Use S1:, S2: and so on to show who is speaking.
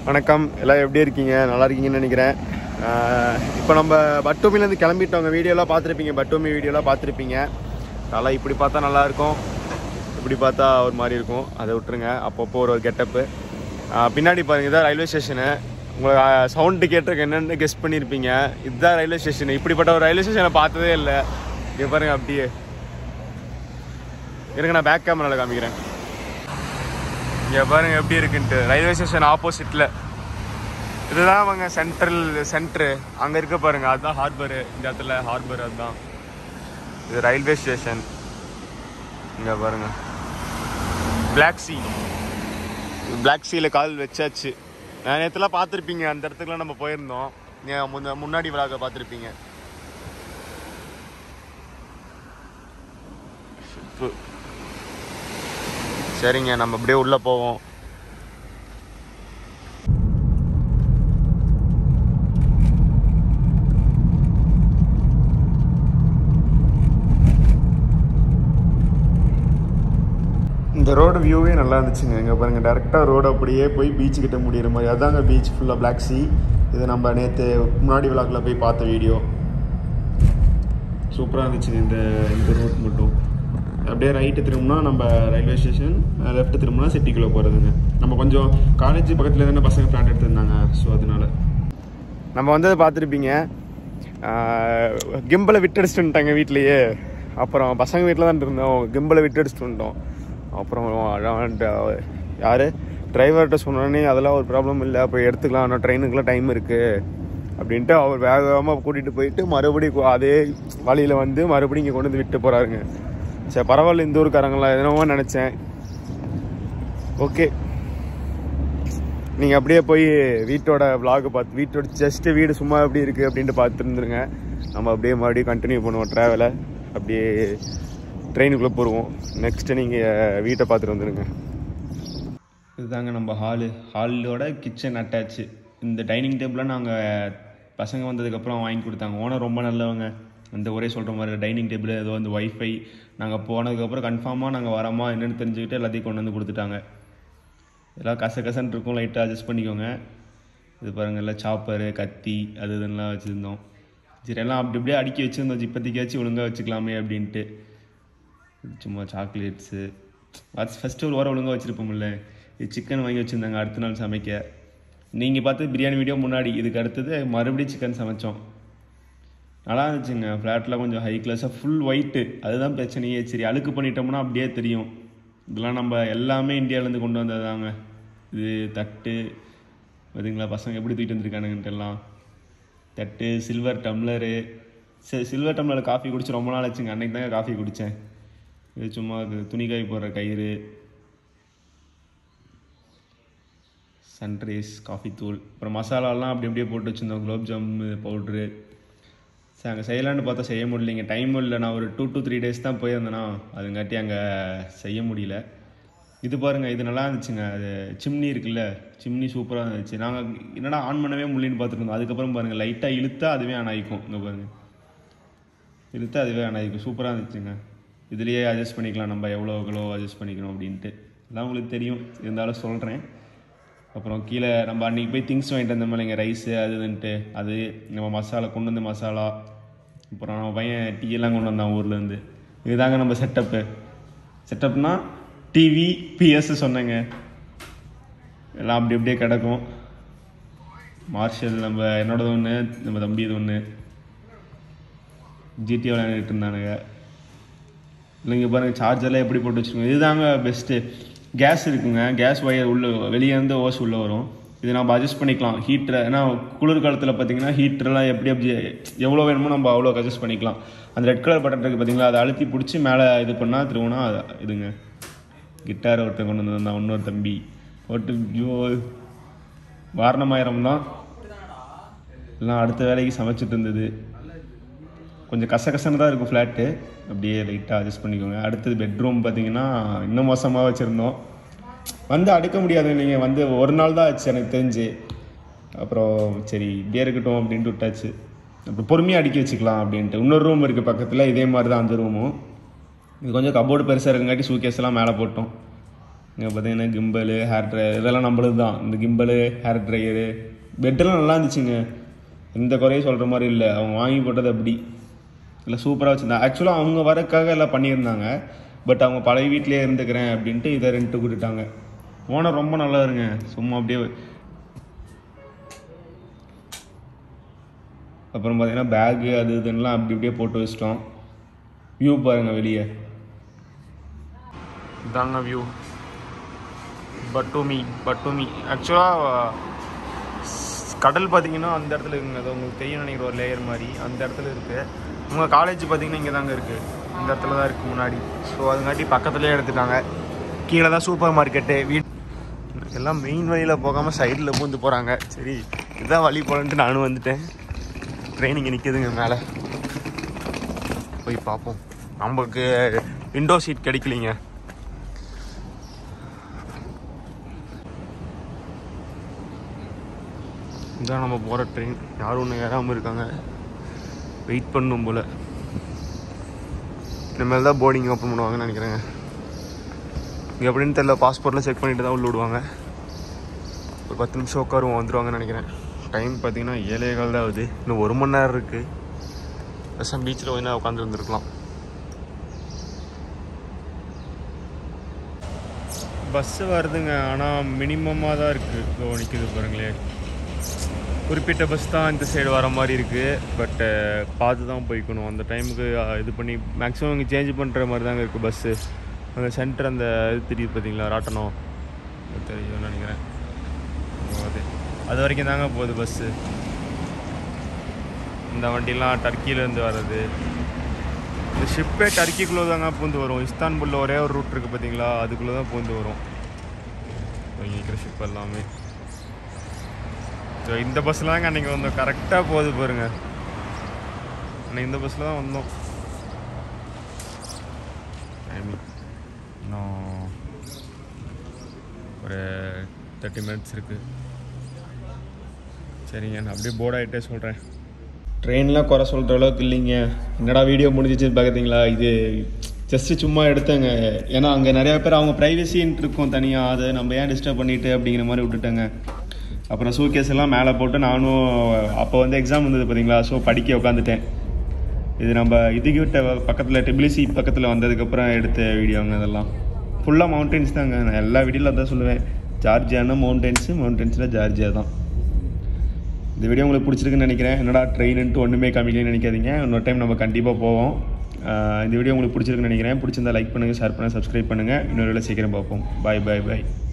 S1: வணக்கம் எல்லாம் எப்படி இருக்கீங்க நல்லா இருக்கீங்கன்னு நினைக்கிறேன் இப்போ நம்ம பட்டோமிலேருந்து கிளம்பிட்டோங்க வீடியோலாம் பார்த்துருப்பீங்க பட்டோமி வீடியோலாம் பார்த்துருப்பீங்க நல்லா இப்படி பார்த்தா நல்லா இருக்கும் இப்படி பார்த்தா ஒரு மாதிரி இருக்கும் அதை விட்டுருங்க அப்பப்போ ஒரு கெட்டப்பு பின்னாடி பாருங்க இதான் ரயில்வே ஸ்டேஷனு உங்களுக்கு சவுண்டு கேட்டிருக்க என்னென்னு கெஸ் பண்ணியிருப்பீங்க இதுதான் ரயில்வே ஸ்டேஷன் இப்படிப்பட்ட ஒரு ரயில்வே ஸ்டேஷனை பார்த்ததே இல்லை இங்கே பாருங்க அப்படியே இருங்க நான் பேக் கேமராவில் காமிக்கிறேன் இங்கே பாருங்க எப்படி இருக்குன்ட்டு ரயில்வே ஸ்டேஷன் ஆப்போசிட்டில் இதுதான் அவங்க சென்ட்ரல் சென்ட்ரு அங்கே இருக்க பாருங்க அதுதான் ஹார்பரு இந்த இடத்துல ஹார்பர் அதுதான் இது ரயில்வே ஸ்டேஷன் இங்கே பாருங்க பிளாக் சி பிளாக் சீல கால் வச்சாச்சு நான் நேற்றுலாம் பார்த்துருப்பீங்க அந்த இடத்துக்குலாம் நம்ம போயிருந்தோம் நீங்க முன்ன- முன்னாடி விழாக்க பார்த்துருப்பீங்க சரிங்க நம்ம அப்படியே உள்ள போவோம் இந்த ரோடு வியூவே நல்லா இருந்துச்சுங்க இங்கே பாருங்க டேரெக்டாக ரோடு அப்படியே போய் பீச் கிட்ட முடியிற மாதிரி அதாங்க பீச் ஃபுல்லாக பிளாக் சி இது நம்ம நேற்று முன்னாடி விழாக்கில் போய் பார்த்த வீடியோ சூப்பராக இருந்துச்சுங்க இந்த இந்த ரூட் மட்டும் அப்படியே ரைட்டு திரும்பினா நம்ம ரயில்வே ஸ்டேஷன் லெஃப்ட் திரும்பினா சிட்டிக்குள்ளே போகிறதுங்க நம்ம கொஞ்சம் காலேஜ் பக்கத்தில் தானே பசங்க ஃப்ளாட் எடுத்திருந்தாங்க ஸோ அதனால நம்ம வந்ததை பார்த்துருப்பீங்க கிம்பலை விட்டடிச்சிட்டு வந்துட்டாங்க வீட்லேயே அப்புறம் பசங்க வீட்டில் தான் இருந்தோம் கிம்பலை விட்டடிச்சிட்டு வந்துட்டோம் அப்புறம் யார் டிரைவர்கிட்ட சொன்னோடனே அதெல்லாம் ஒரு ப்ராப்ளம் இல்லை அப்போ எடுத்துக்கலாம் ஆனால் ட்ரெயினுக்குலாம் டைம் இருக்குது அப்படின்ட்டு அவர் வேக வேகமாக கூட்டிகிட்டு போயிட்டு மறுபடியும் கு- அதே வழியில் வந்து மறுபடியும் இங்கே கொண்டு வந்து விட்டு போகிறாருங்க சரி பரவாயில்ல இந்த ஊருக்காரங்களா என்னமோ நினச்சேன் ஓகே நீங்கள் அப்படியே போய் வீட்டோட vlog பார்த்து வீட்டோட ஜஸ்ட் வீடு சும்மா எப்படி இருக்குது அப்படின்ட்டு பார்த்துருந்துருங்க நம்ம அப்படியே மறுபடியும் கண்டினியூ பண்ணுவோம் ட்ராவலை அப்படியே ட்ரெயினுக்குள்ளே போடுவோம் நெக்ஸ்ட்டு நீங்கள் வீட்டை பார்த்துட்டு வந்துடுங்க இதுதாங்க நம்ம ஹாலு ஹாலோட கிச்சன் அட்டாச்சு இந்த டைனிங் டேபிளை நாங்கள் பசங்க வந்ததுக்கப்புறம் வாங்கி கொடுத்தாங்க ஓனர் ரொம்ப நல்லவங்க அந்த ஒரே சொல்கிற மாதிரி டைனிங் டேபிள் ஏதோ வந்து ஒய்ஃபை நாங்கள் போனதுக்கப்புறம் கன்ஃபார்மாக நாங்கள் வரோமா என்னென்னு தெரிஞ்சுக்கிட்டு எல்லாத்தையும் கொண்டு வந்து கொடுத்துட்டாங்க எல்லாம் கச கசன்னு இருக்கும் லைட்டாக அட்ஜஸ்ட் பண்ணிக்கோங்க இது பாருங்க எல்லாம் சாப்பரு கத்தி அது இதெல்லாம் வச்சுருந்தோம் சரி எல்லாம் அப்படி அப்படியே அடுக்கி வச்சுருந்தோம் இப்போதைக்காச்சும் ஒழுங்காக வச்சுக்கலாமே அப்படின்ட்டு சும்மா சாக்லேட்ஸு அது ஃபஸ்ட்டு ஒரு வாரம் ஒழுங்காக வச்சுருப்போம்ல இது சிக்கன் வாங்கி வச்சுருந்தாங்க அடுத்த நாள் சமைக்க நீங்கள் பார்த்து பிரியாணி வீடியோ முன்னாடி இதுக்கு அடுத்தது மறுபடியும் சிக்கன் சமைச்சோம் நல்லா இருந்துச்சுங்க ஃப்ளாட்டில் கொஞ்சம் ஹை கிளாஸாக ஃபுல் ஒயிட்டு அதுதான் பிரச்சனையே சரி அழுக்கு பண்ணிட்டோம்னா அப்படியே தெரியும் இதெல்லாம் நம்ம எல்லாமே இந்தியாவிலேருந்து கொண்டு வந்ததாங்க இது தட்டு பார்த்தீங்களா பசங்க எப்படி தூக்கிட்டு வந்திருக்கானுங்கன்ட்டு எல்லாம் தட்டு silver tumbler silver tumbler coffee குடிச்சு ரொம்ப நாள் ஆச்சுங்க அன்னைக்கு தாங்க காஃபி குடித்தேன் இது சும்மா இது துணி காய் போடுற கயிறு சன்ரைஸ் காஃபி தூள் அப்புறம் மசாலாலாம் அப்படி அப்படியே போட்டு வச்சுருந்தோம் குலோப் ஜாம் பவுட்ரு சரி அங்கே செய்யலான்னு பார்த்தா செய்ய முடியலைங்க டைம் இல்லை நான் ஒரு டூ to த்ரீ டேஸ் தான் போயிருந்தேனா அதுங்காட்டி அங்கே செய்ய முடியல இது பாருங்கள் இது நல்லா இருந்துச்சுங்க அது சிம்னி இருக்குல்ல சிம்னி சூப்பராக இருந்துச்சு நாங்கள் என்னடா ஆன் பண்ணவே முடியலன்னு பார்த்துட்டு இருந்தோம் அதுக்கப்புறம் பாருங்கள் லைட்டாக இழுத்தா அதுவே ஆன் ஆகிக்கும் இங்கே பாருங்கள் இழுத்தா அதுவே ஆன் ஆகிக்கும் சூப்பராக இருந்துச்சுங்க இதுலேயே அட்ஜஸ்ட் பண்ணிக்கலாம் நம்ம எவ்வளோ கிலோ அட்ஜஸ்ட் பண்ணிக்கணும் அப்படின்ட்டு அதான் உங்களுக்கு தெரியும் இருந்தாலும் சொல்கிறேன் அப்புறம் கீழே நம்ம அன்றைக்கி போய் திங்ஸ் வாங்கிட்டு வந்த மாதிரிங்க ரைஸு அது இதுன்ட்டு அது நம்ம மசாலா கொண்டு வந்த மசாலா அப்புறம் நம்ம பையன் டீ எல்லாம் கொண்டு வந்தான் ஊர்லேருந்து இதுதாங்க நம்ம செட்டப்பு செட்டப்னா டிவி பிஎஸ் சொன்னேங்க எல்லாம் அப்படி அப்படியே கிடக்கும் மார்ஷல் நம்ம என்னோடது ஒன்று நம்ம தம்பி இது ஒன்று ஜிடி விளையாண்டுட்டு இருந்தானுங்க இல்லைங்க பாருங்க சார்ஜர்லாம் எப்படி போட்டு வச்சுருக்கோங்க இதுதாங்க பெஸ்ட்டு கேஸ் இருக்குங்க கேஸ் ஒயர் உள்ள வெளியே இருந்து ஓஸ் உள்ள வரும் இது நம்ம அட்ஜஸ்ட் பண்ணிக்கலாம் ஹீட்டரை ஏன்னா குளிர் காலத்தில் பார்த்தீங்கன்னா ஹீட்டர்லாம் எப்படி எப்படி எவ்வளோ வேணுமோ நம்ம அவ்வளோ அட்ஜஸ்ட் பண்ணிக்கலாம் அந்த ரெட் கலர் பட்டன் இருக்குது பார்த்தீங்களா அதை அழுத்தி பிடிச்சி மேலே இது பண்ணால் திரும்பினா அது இதுங்க கிட்டார் ஒருத்தன் கொண்டு வந்திருந்தான் இன்னொரு தம்பி ஒட்டு ஐயோ வாரணமாயிரம் தான் எல்லாம் அடுத்த வேலைக்கு சமைச்சிட்டு இருந்தது கொஞ்சம் கசகசன்னு தான் இருக்கும் ஃப்ளாட்டு அப்படியே லைட்டாக அட்ஜஸ்ட் பண்ணிக்கோங்க அடுத்தது பெட்ரூம் பார்த்தீங்கன்னா இன்னும் மோசமாக வச்சுருந்தோம் வந்து அடுக்க முடியாது நீங்கள் வந்து ஒரு நாள் தான் ஆச்சு எனக்கு தெரிஞ்சு அப்புறம் சரி இப்படியே இருக்கட்டும் அப்படின்ட்டு விட்டாச்சு அப்புறம் பொறுமையாக அடுக்கி வச்சுக்கலாம் அப்படின்ட்டு இன்னொரு ரூம் இருக்குது பக்கத்தில் இதே மாதிரி தான் அந்த ரூமும் இது கொஞ்சம் கபோர்டு பெருசாக இருக்கங்காட்டி சூக்கேஸ் எல்லாம் மேலே போட்டோம் இங்கே பார்த்தீங்கன்னா கிம்பலு ஹேர் ட்ரையர் இதெல்லாம் நம்மளுது தான் இந்த கிம்பலு ஹேர் ட்ரையரு பெட்டெல்லாம் நல்லா இருந்துச்சுங்க எந்த குறையும் சொல்கிற மாதிரி இல்லை அவங்க வாங்கி போட்டது அப்படி இல்லை சூப்பராக வச்சுருந்தாங்க ஆக்சுவலாக அவங்க வரக்காக எல்லாம் பண்ணியிருந்தாங்க பட் அவங்க பழைய வீட்டிலே இருந்துக்கிறேன் அப்படின்ட்டு இதை ரெண்ட்டு கொடுத்துட்டாங்க ஓனர் ரொம்ப நல்லா இருங்க சும்மா அப்படியே அப்புறம் பார்த்தீங்கன்னா பேகு அது இதுன்னெலாம் அப்படி அப்படியே போட்டு வச்சிட்டோம் வியூ பாருங்க வெளியே இதாங்க வியூ பட்டுமி பட்டுமி ஆக்சுவலாக கடல் பார்த்தீங்கன்னா அந்த இடத்துல இருக்குங்க அது உங்களுக்கு தெரியும் நினைக்கிற ஒரு லேயர் மாதிரி அந்த இடத்துல இருக்குது உங்கள் காலேஜ் பார்த்தீங்கன்னா இங்கே தாங்க இருக்குது இந்த இடத்துல தான் இருக்குது முன்னாடி ஸோ அதுங்காட்டி பக்கத்துலேயே எடுத்துட்டாங்க கீழே தான் சூப்பர் மார்க்கெட்டு வீட் எல்லாம் மெயின் வழியில் போகாமல் சைடில் பூந்து போகிறாங்க சரி இதுதான் வழி போலன்ட்டு நானும் வந்துட்டேன் ட்ரெயின் இங்கே நிற்கிதுங்க மேலே போய் பார்ப்போம் நமக்கு விண்டோ சீட் கிடைக்கலிங்க இதான் நம்ம போகிற ட்ரெயின் யாரும் ஒன்று ஏறாமல் இருக்காங்க வெயிட் பண்ணும் போல் இனிமேல் தான் போர்டிங் ஓப்பன் பண்ணுவாங்கன்னு நினைக்கிறேங்க இங்கே எப்படின்னு தெரியல பாஸ்போர்ட்டில் செக் பண்ணிட்டு தான் உள்ள விடுவாங்க ஒரு பத்து நிமிஷம் உட்காருவோம் வந்துடுவாங்கன்னு நினைக்கிறேன் டைம் பார்த்தீங்கன்னா ஏழே கால் தான் ஆகுது இன்னும் ஒரு மணி நேரம் இருக்குது பெருசாக பீச்சில் கொஞ்ச நேரம் உட்காந்து இருந்திருக்கலாம் பஸ்ஸு வருதுங்க ஆனால் மினிமமாக தான் இருக்குது இதோ நிற்கிது பாருங்களேன் குறிப்பிட்ட பஸ் தான் இந்த சைடு வர மாதிரி இருக்குது பட்டு பார்த்து தான் போய்க்கணும் அந்த டைமுக்கு இது பண்ணி மேக்ஸிமம் இங்கே சேஞ்ச் பண்ணுற மாதிரி தாங்க இருக்குது பஸ்ஸு அங்கே சென்டர் அந்த இது தெரியுது பார்த்தீங்களா ராட்டனம் அது தெரியும்னு நினைக்கிறேன் அது அது வரைக்கும் தாங்க போகுது பஸ்ஸு இந்த வண்டிலாம் டர்க்கியிலேருந்து வர்றது இந்த ஷிப்பே டர்க்கிக்குள்ளே தாங்க பூந்து வரும் இஸ்தான்புல்ல ஒரே ஒரு ரூட் இருக்குது பார்த்தீங்களா அதுக்குள்ளே தான் பூந்து வரும் இங்கே இருக்கிற ஷிப் எல்லாமே ஸோ இந்த பஸ்ஸில் தாங்க அன்றைக்கி வந்தோம் கரெக்டாக போகுது பாருங்க அன்றைக்கி இந்த பஸ்ஸில் தான் வந்தோம் டைமிங் இன்னும் ஒரு தேர்ட்டி மினிட்ஸ் இருக்குது சரிங்க நான் அப்படியே போர்ட் ஆகிட்டே சொல்கிறேன் ட்ரெயின்லாம் குறை சொல்கிற அளவுக்கு இல்லைங்க என்னடா வீடியோ முடிஞ்சிச்சுன்னு பார்க்குறீங்களா இது ஜஸ்ட்டு சும்மா எடுத்தேங்க ஏன்னா அங்கே நிறையா பேர் அவங்க ப்ரைவசின்ட்டு இருக்கும் தனியாக அதை நம்ம ஏன் டிஸ்டர்ப் பண்ணிட்டு அப்படிங்கிற மாதிரி விட்டுட்டேங்க அப்புறம் சூகேஸ் எல்லாம் மேலே போட்டு நானும் அப்போ வந்து எக்ஸாம் வந்தது பார்த்தீங்களா ஸோ படிக்க உட்காந்துட்டேன் இது நம்ம இதுக்கிட்ட பக்கத்தில் டெபிலிசி பக்கத்தில் வந்ததுக்கப்புறம் எடுத்த வீடியோங்க இதெல்லாம் ஃபுல்லாக மவுண்டன்ஸ் தாங்க நான் எல்லா வீடியோவில் அதான் சொல்லுவேன் ஜார்ஜியானா மவுண்டன்ஸு மவுண்டன்ஸில் ஜார்ஜியா தான் இந்த வீடியோ உங்களுக்கு பிடிச்சிருக்குன்னு நினைக்கிறேன் என்னடா ட்ரெயின்ட்டு ஒன்றுமே காமிக்கலன்னு நினைக்காதீங்க இன்னொரு டைம் நம்ம கண்டிப்பாக போவோம் ஆஹ் இந்த வீடியோ உங்களுக்கு பிடிச்சிருக்குன்னு நினைக்கிறேன் பிடிச்சிருந்தா லைக் பண்ணுங்கள் ஷேர் பண்ணுங்கள் சப்ஸ்கிரைப் பண்ணுங்கள் இன்னொரு வேலை சீக்கிரம் பார்ப்போம் பாய் பாய் பாய்